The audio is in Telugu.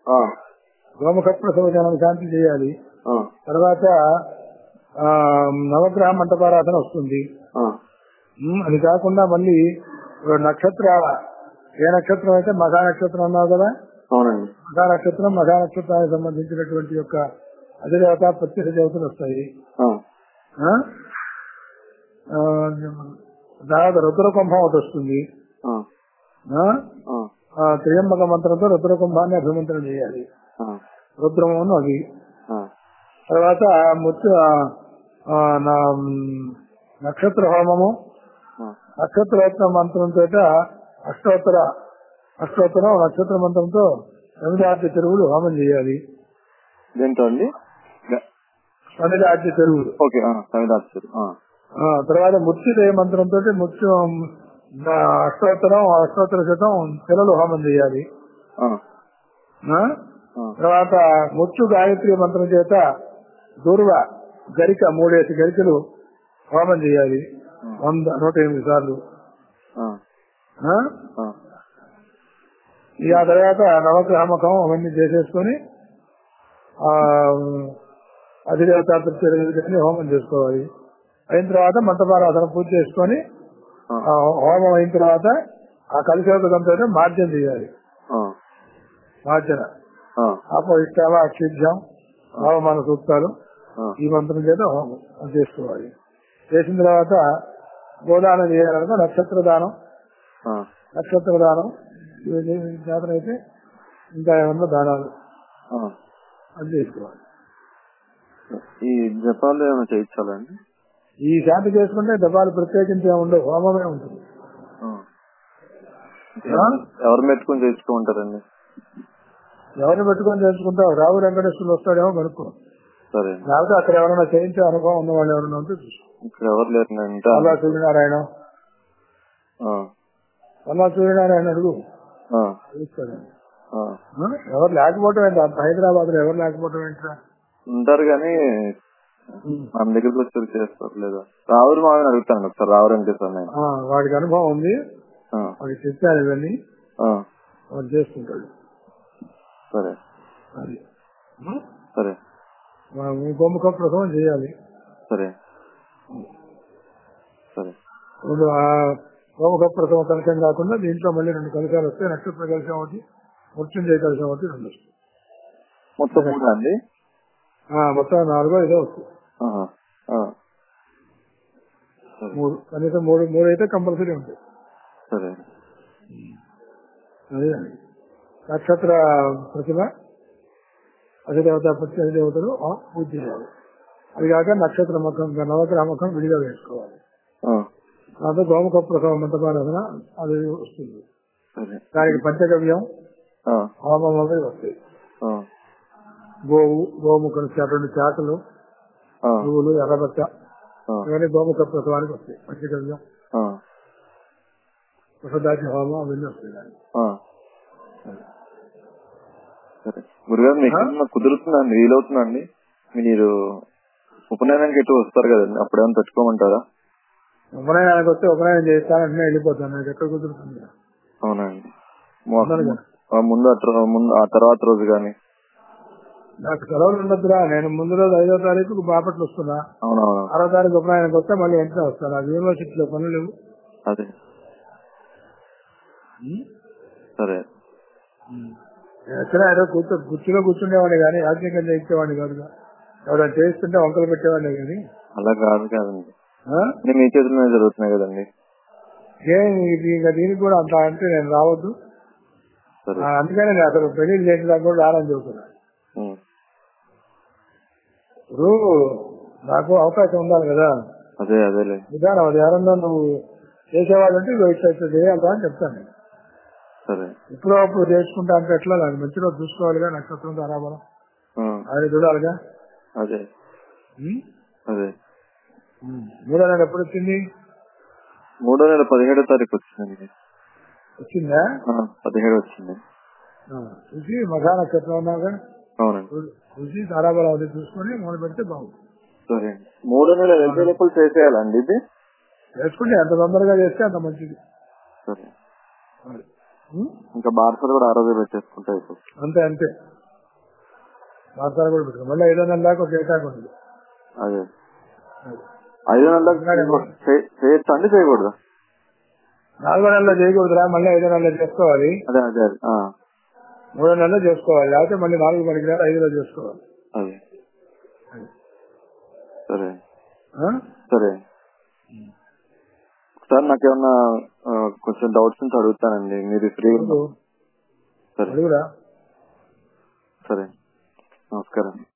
ఆ, గోముఖ ప్రసవజనం శాంతి చేయాలి ఆ, తర్వాత ఆ, నవగ్రహ మంటపారాధన వస్తుంది ఆ, ఉమ్, అది కాకుండా మళ్ళీ నక్షత్ర ఏ నక్షత్రం అయితే మఘా నక్షత్రం అన్నావు కదా అవునండి మఘా నక్షత్రం మఘా నక్షత్రానికి సంబంధించినటువంటి యొక్క అధిదేవత ప్రత్యక్ష దేవతలు వస్తాయి ఆ, ఆ? ఆ, తర్వాత రుద్రకుంభం ఒకటి వస్తుంది ఆ, ఆ? ఆ, ఆ, త్రియంబక మంత్రంతో రుద్రకుంభాన్ని అభిమంత్రం చేయాలి ఆ, రుద్రము అది ఆ, తర్వాత ముత్య ఆ, నా నక్షత్ర హోమము ఆ, నక్షత్రోత్తర మంత్రంతో అష్టోత్తర అష్టోత్తరం నక్షత్ర మంత్రంతో సమిధార్య చెరువులు హోమం చేయాలి దేంతో అండి గ- సమిధార్య చెరువులు ఓకే ఆ, సమిదాచారు ఆ, ఆ, తర్వాత మృత్యుదయ మంత్రంతో మృత్యు ఆ, అష్టోత్తరం అష్టోత్తర శతం పిల్లలు హోమం చేయాలి ఆ, ఆ? ఆ, తర్వాత మృత్యు గాయత్రి మంత్రం చేత దూర్వ గరిక మూడేసి గరికలు హోమం చేయాలి వంద నూట ఎనిమిది సార్లు ఆ, ఆ? ఆ, ఇక ఆ తర్వాత నవగ్రహముఖం అవన్నీ చేసేసుకొని ఆ అధిదేవత ప్రత్యేక హోమం చేసుకోవాలి అయిన తర్వాత మంటపారాధన పూజ చేసుకొని ఆ, ఆ హోమం అయిన తర్వాత ఆ కలిసేదంతో మార్జన చేయాలి ఆ, మార్జన ఆ, అపోయిష్టావ అక్షిభ్యం హోమాన సూక్తాలు ఆ, ఈ మంత్రం చేత హోమం చేసుకోవాలి చేసిన తర్వాత గోదానం చేయాలనుకో నక్షత్ర దానం ఆ, నక్షత్ర దానం ఇవన్నీ జాతర అయితే ఇంకా ఏమన్నా దానాలు ఆ. అది చేసుకోవాలి ఈ జపాలు ఏమైనా చేయించాలండి ఈ శాంతి చేసుకుంటే దెబ్బలు ప్రత్యేకించి ఏమి ఉండవు హోమమే ఉంటుంది ఆ. ఎవరు మెట్టుకుని చేయించుకుంటారండి ఎవరిని పెట్టుకొని చేసుకుంటావు రావు వెంకటేశ్వరులు వస్తాడేమో కనుక్కో సరే లేకపోతే అక్కడ ఎవరైనా చేయించే అనుభవం ఉన్న వాళ్ళు ఎవరైనా ఉంటే చూసుకో ఇక్కడ ఎవరు లేరు అంటే అలా సూర్యనారాయణ అలా సూర్యనారాయణ అడుగు ఆ, చూస్తాడు ఆ. ఆ? ఎవరు లేకపోవటం ఏంటి అంత హైదరాబాద్ లో ఎవరు లేకపోవటం ఏంటరా ఉంటారు కానీ మన దగ్గరకు వచ్చి చేస్తారు లేదా రావురు మామని అడుగుతాను ఒకసారి రావురు అంటే సార్ నేను ఆ, వాడికి అనుభవం ఉంది ఆ, వాడికి చెప్పాను ఇవన్నీ ఆ, వాడు చేసుకుంటాడు సరే అది ఉం? సరే మనం ఈ గోముఖ ప్రసవం చేయాలి సరే సరే ఇప్పుడు ఆ గోముఖ ప్రసవం కలశం కాకుండా దీంట్లో మళ్ళీ రెండు కలశాలు వస్తాయి నక్షత్ర కలశం ఒకటి మృత్యుంజయ కలశం ఒకటి రెండు వస్తాయి మొత్తం మూడు అండి ఆ, మొత్తం నాలుగో ఐదో వస్తాయి ఆహా, ఆ, మూడు కనీసం మూడు మూడు అయితే కంపల్సరీ ఉంటాయి సరే అదే నక్షత్ర ప్రతిభ అధిదేవత ప్రతి అధిదేవతలు ఆ పూజ చేయాలి అది కాక నక్షత్ర ముఖం నవగ్రహ ముఖం విడిగా వేసుకోవాలి ఆ, దాంతో గోముఖ ప్రసవ మంటపారాధన అది వస్తుంది సరే దానికి పంచగవ్యం ఆ, హోమం అవి వస్తాయి ఆ, గోవు గోముఖం రెండు చాటలు ఆ, పువ్వులు ఎర్రబట్ట ఆ, ఇవన్నీ గోముఖ ప్రసవానికి వస్తాయి పంచగవ్యం ఆ, కుషదాచి హోమం అవన్నీ వస్తాయి దానికి ఆ. సరే గురుగారు మీకు ఏమన్నా కుదురుతుందండి వీలవుతుందండి మీరు ఉపనయనానికి ఎటు వస్తారు కదండి అప్పుడేమైనా పెట్టుకోమంటారా ఉపనయనానికి వస్తే ఉపనయనం చేస్తానంటే వెళ్ళిపోతాను నాకు ఎక్కడ కుదురుతుంది అవునండి మా- ఉన్నాను కదా. ఆ ముందు ఆ తర్వా- ముందు ఆ తర్వాత రోజు కానీ నాకు సెలవులు ఉండదురా నేను ముందు రోజు ఐదో తారీఖు బాపట్ల వస్తున్నా అవునవును ఆరో తారీఖు ఉపనయనానికి వస్తే మళ్ళీ వెంటనే వస్తాను నాకు యూనివర్సిటీలో పనులు లేవు అదే సరే ఎక్కడ ఏదో కూర్చో కుర్చీలో కూర్చుండేవాడిని కానీ యాజ్ఞికం చేయించేవాడిని కాదుగా ఎవరైనా చేస్తుంటే వంకలు పెట్టేవాడిని కానీ అలా కాదు కాదండి ఆ? అన్నీ మీ చేతుల మీద జరుగుతున్నాయి కదండి ఏం ఇది ఇంకా దీనికి కూడా అంత అంటే నేను రావద్దు సరే ఆ, అందుకనే నేను అసలు పెళ్లి చేయడానికి కూడా రానని చెబుతున్నా ఉం. ఇప్పుడు నాకు అవకాశం ఉండాలి కదా అదే అదేలే విధానం అది ఎవరన్నా నువ్వు చేసేవాళ్ళంటే ఇగో ఇట్లా ఇట్లా చేయాలి అని చెప్తాను నేను. సరే ఇప్పుడు అప్పుడు చేసుకుంటా అంటే ఎట్లా నాకు మంచి రోజు చూసుకోవాలిగా నక్షత్రం తారాబలం ఆ, ఆయన చూడాలిగా అదే ఉం? అదే ఉం. మూడో నెల ఎప్పుడు వచ్చింది మూడో నెల పదిహేడో తారీఖు వచ్చిందండి వచ్చిందా ఆ, పదిహేడు వచ్చింది ఆ, చూసి మఘా నక్షత్రం ఉన్నాగా అవునండి చూ- చూసి తారాబలం అది చూసుకొని మొదలు పెడితే బాగుంది సరే అండి మూడో నెల వెళ్తే లోపల చేసేయాలండి ఇది చేసుకుంటే ఎంత తొందరగా చేస్తే అంత మంచిది సరే అది. ఉం? ఇంకా బార్సలు కూడా ఆ రోజే పెట్టేసుకుంటే అయిపోతుంది అంతే అంతే మాసాలు కూడా పెట్టుకో మళ్ళీ ఐదో నెల దాకా ఒక ఏటాకు ఉంటుంది అదే ఐదు నెలలకు చే- చేయొచ్చా అండి చేయకూడదా నాలుగో నెలలో చేయకూడదురా మళ్ళీ ఐదో నెలలో చేసుకోవాలి అదే అదే అదే ఆ, మూడో నెలలో చేసుకోవాలి లేకపోతే మళ్ళీ నాలుగు మనకి నెల ఐదులో చేసుకోవాలి అదే సరే ఆ? సరే సార్ నాకేమన్నా ఆ, కొంచెం డౌట్స్ నుంచి అడుగుతానండి మీరు ఫ్రీగా అడుగు. సరే అడుగురా సరే నమస్కారం